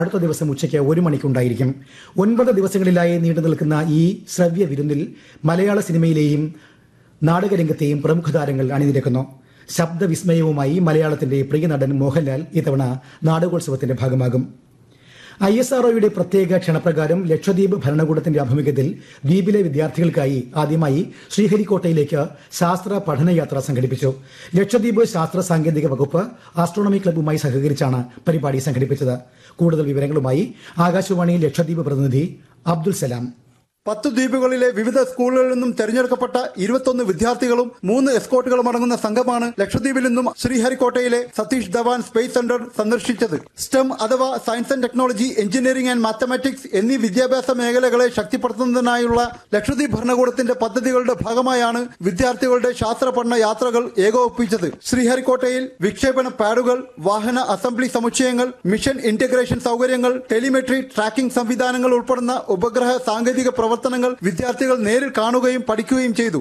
അടുത്ത ദിവസം ഉച്ചയ്ക്ക് ഒരു മണിക്കുണ്ടായിരിക്കും ഒൻപത് ദിവസങ്ങളിലായി നീണ്ടു നിൽക്കുന്ന ഈ ശ്രവ്യ വിരുന്നിൽ മലയാള സിനിമയിലെയും നാടകരംഗത്തെയും പ്രമുഖ താരങ്ങൾ അണിനിരക്കുന്നു ശബ്ദവിസ്മയവുമായി മലയാളത്തിന്റെ പ്രിയ നടൻ മോഹൻലാൽ ഇത്തവണ നാടകോത്സവത്തിന്റെ ഭാഗമാകും ഐ എസ് ആർഒയുടെ പ്രത്യേക ക്ഷണപ്രകാരം ലക്ഷദ്വീപ് ഭരണകൂടത്തിന്റെ ആഭിമുഖ്യത്തിൽ ദ്വീപിലെ വിദ്യാർത്ഥികൾക്കായി ആദ്യമായി ശ്രീഹരിക്കോട്ടയിലേക്ക് ശാസ്ത്ര പഠനയാത്ര സംഘടിപ്പിച്ചു ലക്ഷദ്വീപ് ശാസ്ത്ര സാങ്കേതിക വകുപ്പ് ആസ്ട്രോണമി ക്ലബ്ബുമായി സഹകരിച്ചാണ് പരിപാടി സംഘടിപ്പിച്ചത് കൂടുതൽ വിവരങ്ങളുമായി ആകാശവാണി ലക്ഷദ്വീപ് പ്രതിനിധി അബ്ദുൽ സലാം പത്ത് ദ്വീപുകളിലെ വിവിധ സ്കൂളുകളിൽ നിന്നും തെരഞ്ഞെടുക്കപ്പെട്ട ഇരുപത്തൊന്ന് വിദ്യാർത്ഥികളും മൂന്ന് എസ്കോട്ടുകളും അടങ്ങുന്ന സംഘമാണ് ലക്ഷദ്വീപിൽ നിന്നും ശ്രീഹരിക്കോട്ടയിലെ സതീഷ് ധവാൻ സ്പേസ് സെന്റർ സന്ദർശിച്ചത് സ്റ്റെം അഥവാ science and technology engineering and mathematics എന്നീ വിദ്യാഭ്യാസ മേഖലകളെ ശക്തിപ്പെടുത്തുന്നതിനായുള്ള ലക്ഷദ്വീപ് ഭരണകൂടത്തിന്റെ പദ്ധതികളുടെ ഭാഗമായാണ് വിദ്യാർത്ഥികളുടെ ശാസ്ത്ര പഠന യാത്രകൾ ഏകോപിപ്പിച്ചത് ശ്രീഹരിക്കോട്ടയിൽ വിക്ഷേപണ പാഡുകൾ വാഹന അസംബ്ലി സമുച്ചയങ്ങൾ മിഷൻ ഇന്റഗ്രേഷൻ സൗകര്യങ്ങൾ ടെലിമെട്രി ട്രാക്കിംഗ് സംവിധാനങ്ങൾ ഉൾപ്പെടുന്ന ഉപഗ്രഹ സാങ്കേതിക പ്രവർത്തനങ്ങൾ വിദ്യാർത്ഥികൾ നേരിൽ കാണുകയും പഠിക്കുകയും ചെയ്തു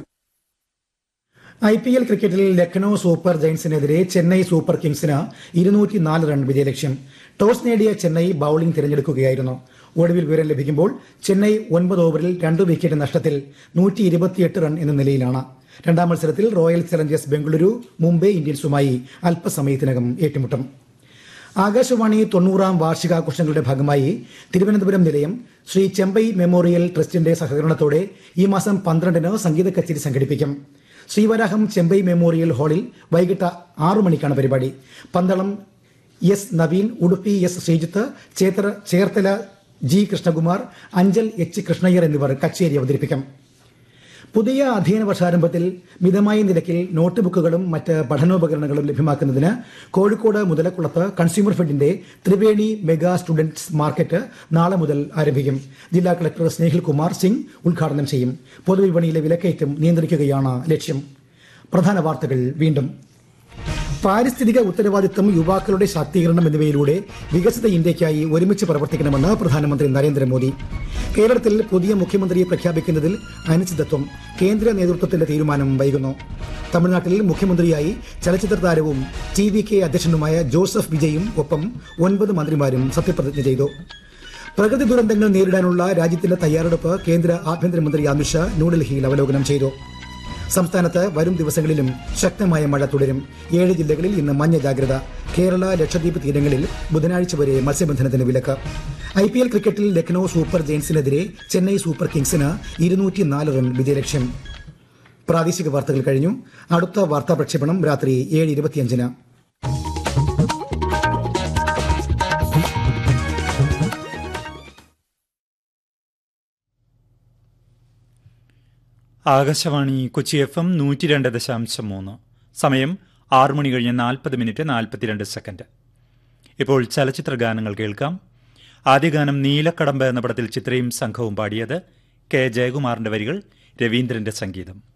ഐ പി എൽ ക്രിക്കറ്റിൽ ലക്നൌ സൂപ്പർ ജയൻസിനെതിരെ ചെന്നൈ സൂപ്പർ കിങ്സിന് ഇരുന്നൂറ്റിനാല് റൺ വിജയലക്ഷ്യം ടോസ് നേടിയ ചെന്നൈ ബൌളിംഗ് തിരഞ്ഞെടുക്കുകയായിരുന്നു ഒടുവിൽ വിവരം ലഭിക്കുമ്പോൾ ചെന്നൈ ഒൻപത് ഓവറിൽ രണ്ട് വിക്കറ്റ് നഷ്ടത്തിൽ നൂറ്റി ഇരുപത്തിയെട്ട് റൺ എന്ന നിലയിലാണ് രണ്ടാം മത്സരത്തിൽ റോയൽ ചലഞ്ചേഴ്സ് ബംഗളൂരു മുംബൈ ഇന്ത്യൻസുമായി അല്പസമയത്തിനകം ഏറ്റുമുട്ടും ആകാശവാണി തൊണ്ണൂറാം വാർഷികാഘോഷങ്ങളുടെ ഭാഗമായി തിരുവനന്തപുരം നിലയം ശ്രീ ചെമ്പൈ മെമ്മോറിയൽ ട്രസ്റ്റിന്റെ സഹകരണത്തോടെ ഈ മാസം പന്ത്രണ്ടിന് സംഗീത കച്ചേരി സംഘടിപ്പിക്കും ശ്രീവരാഹം ചെമ്പൈ മെമ്മോറിയൽ ഹാളിൽ വൈകിട്ട് ആറു മണിക്കാണ് പരിപാടി പന്തളം എസ് നവീൻ ഉടുപ്പി എസ് ശ്രീജിത്ത് ചേത്ര ചേർത്തല ജി കൃഷ്ണകുമാർ അഞ്ചൽ എച്ച് കൃഷ്ണയ്യർ എന്നിവർ കച്ചേരി അവതരിപ്പിക്കും പുതിയ അധ്യയന വർഷാരംഭത്തിൽ മിതമായ നിരക്കിൽ നോട്ട് ബുക്കുകളും മറ്റ് പഠനോപകരണങ്ങളും ലഭ്യമാക്കുന്നതിന് കോഴിക്കോട് മുതലക്കുളത്ത് കൺസ്യൂമർ ഫെഡിന്റെ ത്രിവേണി മെഗാ സ്റ്റുഡന്റ്സ് മാർക്കറ്റ് നാളെ മുതൽ ആരംഭിക്കും ജില്ലാ കളക്ടർ സ്നേഹിൽ കുമാർ സിംഗ് ഉദ്ഘാടനം ചെയ്യും പൊതുവിപണിയിലെ വിലക്കയറ്റം നിയന്ത്രിക്കുകയാണ് ലക്ഷ്യം പ്രധാന വാർത്തകൾ വീണ്ടും പാരിസ്ഥിതിക ഉത്തരവാദിത്തം യുവാക്കളുടെ ശാക്തീകരണം എന്നിവയിലൂടെ വികസിത ഇന്ത്യയ്ക്കായി ഒരുമിച്ച് പ്രവർത്തിക്കണമെന്ന് പ്രധാനമന്ത്രി നരേന്ദ്രമോദി കേരളത്തിൽ പുതിയ മുഖ്യമന്ത്രിയെ പ്രഖ്യാപിക്കുന്നതിൽ അനിശ്ചിതത്വം കേന്ദ്ര നേതൃത്വത്തിന്റെ തീരുമാനം വൈകുന്നു തമിഴ്നാട്ടിൽ മുഖ്യമന്ത്രിയായി ചലച്ചിത്ര താരവും ടി വി കെ അധ്യക്ഷനുമായ ജോസഫ് വിജയും ഒപ്പം ഒൻപത് മന്ത്രിമാരും സത്യപ്രതിജ്ഞ ചെയ്തു പ്രകൃതി ദുരന്തങ്ങൾ നേരിടാനുള്ള രാജ്യത്തിന്റെ തയ്യാറെടുപ്പ് കേന്ദ്ര ആഭ്യന്തരമന്ത്രി അമിത്ഷാ ന്യൂഡൽഹിയിൽ അവലോകനം ചെയ്തു സംസ്ഥാനത്ത് വരും ദിവസങ്ങളിലും ശക്തമായ മഴ തുടരും ഏഴ് ജില്ലകളിൽ ഇന്ന് മഞ്ഞ ജാഗ്രത കേരള ലക്ഷദ്വീപ് തീരങ്ങളിൽ ബുധനാഴ്ച വരെ മത്സ്യബന്ധനത്തിന് വിലക്ക് ഐ പി എൽ ക്രിക്കറ്റിൽ ലക്നൌ സൂപ്പർ ജയൻസിനെതിരെ ചെന്നൈ സൂപ്പർ കിങ്സിന് ഇരുന്നൂറ്റിനാല് റൺ വിജയലക്ഷ്യം പ്രാദേശിക വാർത്തകൾ കഴിഞ്ഞു അടുത്ത വാർത്താ പ്രക്ഷേപണം രാത്രി ഏഴ് ഇരുപത്തിയഞ്ചിന് ആകാശവാണി കൊച്ചി എഫ് എം നൂറ്റി രണ്ട് ദശാംശം മൂന്ന് സമയം ആറു മണി കഴിഞ്ഞ് നാൽപ്പത് മിനിറ്റ് നാൽപ്പത്തിരണ്ട് സെക്കൻഡ് ഇപ്പോൾ ചലച്ചിത്ര ഗാനങ്ങൾ കേൾക്കാം ആദ്യ ഗാനം നീലക്കടമ്പ് എന്ന പടത്തിൽ ചിത്രയും സംഘവും പാടിയത് കെ ജയകുമാറിന്റെ വരികൾ രവീന്ദ്രന്റെ സംഗീതം